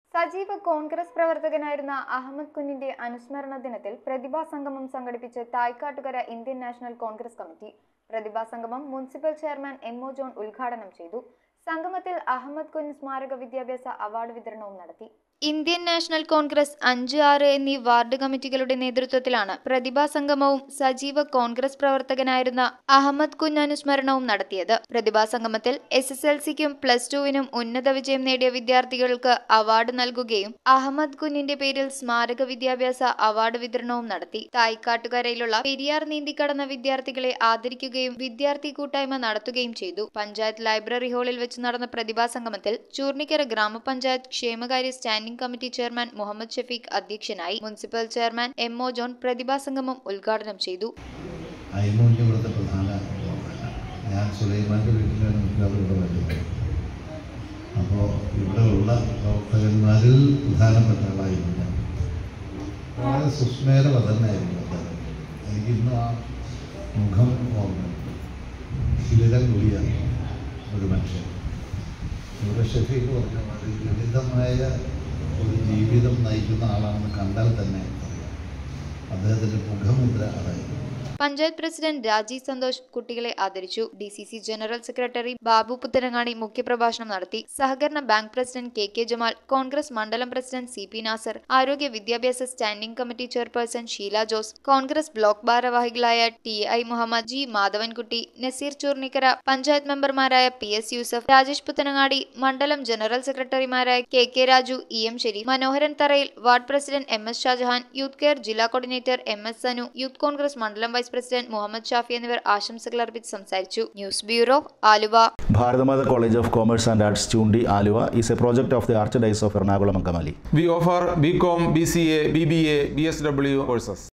സജീവ കോൺഗ്രസ് പ്രവർത്തകനായിരുന്ന അഹമ്മദ് കുഞ്ഞിന്റെ അനുസ്മരണ ദിനത്തിൽ പ്രതിഭാ സംഗമം സംഘടിപ്പിച്ച് Thaikkattukara Indian National Congress committee പ്രതിഭാ സംഗമം municipal chairman M O John ഉദ്ഘാടനം ചെയ്തു സംഗമത്തിൽ അഹമ്മദ് കുഞ്ഞ് സ്മാരക വിദ്യാഭ്യാസ അവാർഡ് വിതരണവും നടത്തി ഇന്ത്യൻ നാഷണൽ കോൺഗ്രസ് അഞ്ച് ആറ് എന്നീ വാർഡ് കമ്മിറ്റികളുടെ നേതൃത്വത്തിലാണ് പ്രതിഭാ സംഗമവും സജീവ കോൺഗ്രസ് പ്രവർത്തകനായിരുന്ന അഹമ്മദ് കുഞ്ഞ് അനുസ്മരണവും നടത്തിയത് പ്രതിഭാ സംഗമത്തിൽ എസ് എസ് എൽ സിക്കും പ്ലസ് ടുവിനും ഉന്നത വിജയം നേടിയ വിദ്യാർത്ഥികൾക്ക് അവാർഡ് നൽകുകയും അഹമ്മദ് കുഞ്ഞിന്റെ പേരിൽ സ്മാരക വിദ്യാഭ്യാസ അവാർഡ് വിതരണവും നടത്തി തായ്ക്കാട്ടുകരയിലുള്ള പെരിയാർ നീന്തിക്കടന്ന വിദ്യാർത്ഥികളെ ആദരിക്കുകയും വിദ്യാർത്ഥി കൂട്ടായ്മ നടത്തുകയും ചെയ്തു പഞ്ചായത്ത് ലൈബ്രറി ഹാളിൽ വെച്ച് നടന്ന പ്രതിഭാ സംഗമത്തിൽ ചൂർണിക്കര ഗ്രാമപഞ്ചായത്ത് ക്ഷേമകാര്യ standing committee chairman Muhammad Shafeeq അധ്യക്ഷനായി municipal chairman M O John പ്രതിഭാ സംഗമം ഉദ്ഘാടനം ചെയ്തു അയ്മൂല്യം ഇവിടുത്തെ പ്രധാന ഞാൻ സുലൈമാൻ്റെ വീട്ടിലാണ് മിക്കവാറും ഇവിടെ വരുന്നത് അപ്പോൾ ഇവിടെ ഉള്ള പ്രവർത്തകന്മാരിൽ പ്രധാനപ്പെട്ട ആളായിരുന്നു ഞാൻ വളരെ സുസ്മേര വതനായിരുന്നു അദ്ദേഹം എനിക്കിന്നും ആ മുഖം ഓർമ്മയുണ്ട് ശിലിതം കൂടിയ ഒരു മനുഷ്യൻ ഇവിടെ ഷഫീഖ് പറഞ്ഞ മാതിരി ലളിതമായ ഒരു ജീവിതം നയിക്കുന്ന ആളാണെന്ന് കണ്ടാൽ തന്നെ അറിയാം അദ്ദേഹത്തിൻ്റെ മുഖമുദ്ര അതായിരുന്നു പഞ്ചായത്ത് പ്രസിഡന്റ് രാജീവ് സന്തോഷ് കുട്ടികളെ ആദരിച്ചു D C C general secretary Babu Puthanangadi മുഖ്യപ്രഭാഷണം നടത്തി സഹകരണ bank president K K Jamal Congress മണ്ഡലം പ്രസിഡന്റ് സി പി നാസർ ആരോഗ്യ വിദ്യാഭ്യാസ standing committee chairperson Sheela Jose Congress block ഭാരവാഹികളായ T I Muhammad G Madhavankutty Nazeer Choornikkara panchayat മെമ്പർമാരായ പി എസ് യൂസഫ് രാജേഷ് പുത്തനങ്ങാടി മണ്ഡലം ജനറൽ സെക്രട്ടറിമാരായ K K Raju E M ശരി Manoharan Tharayil ward president M S Shajahan youth care ജില്ലാ coordinator M S Sanu youth Congress മണ്ഡലം വൈസ് പ്രസിഡന്റ് മുഹമ്മദ് ഷാഫി എന്നിവർ ആശംസകൾ അർപ്പിച്ച് സംസാരിച്ചു news bureau Aluva Bharathamata College of Commerce and Arts, Chundi, Aluva is a project of the Archdiocese of Ernakulam Angamali. We offer BCom, BCA, BBA, BSW courses.